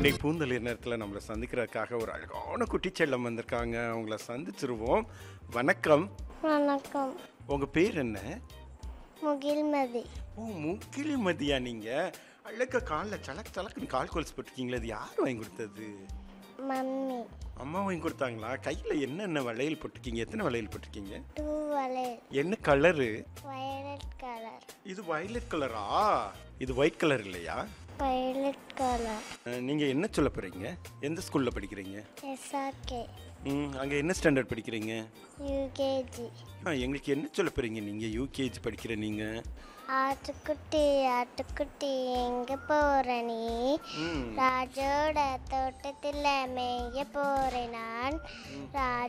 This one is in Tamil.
இன்னைக்கு பூந்தளிர் நேரத்தில் நம்மளை சந்திக்கிறதுக்காக ஒரு அழகான குட்டி செல்லம் வந்திருக்காங்க அவங்கள சந்திச்சிருவோம் வணக்கம் வணக்கம் உங்க பேர் என்ன முகில்மதி ஓ முக்கில் மதியா நீங்க அழகா காலில் சலக் சலக்குன்னு கால் கொலுசு போட்டிருக்கீங்களே அது யார் வாங்கி கொடுத்தது மம்மி அம்மா வாங்கி கொடுத்தாங்களா கையில் என்னென்ன வளையல் போட்டிருக்கீங்க எத்தனை வளையல் போட்டிருக்கீங்க டூ வளையல் என்ன கலரு வயலட் கலர் இது வயலட் கலரா இது ஒயிட் கலர் இல்லையா வயலட் கலர் அஹ், நீங்க என்ன சொல்ல போறீங்க எந்த ஸ்கூல்ல படிக்கிறீங்க எஸ்ஆர்கே ம் அங்க என்ன ஸ்டாண்டர்ட் படிக்கிறீங்க யூகேஜி ஆ, எங்களுக்கு என்ன சொல்ல போறீங்க நீங்க யூகேஜி படிக்கிற நீங்க ஆட்டுக்குட்டி ஆட்டுக்குட்டி எங்க போற நீ ம் ராஜோட தோட்டத்தில் மேய போறேன் நான் ராஜ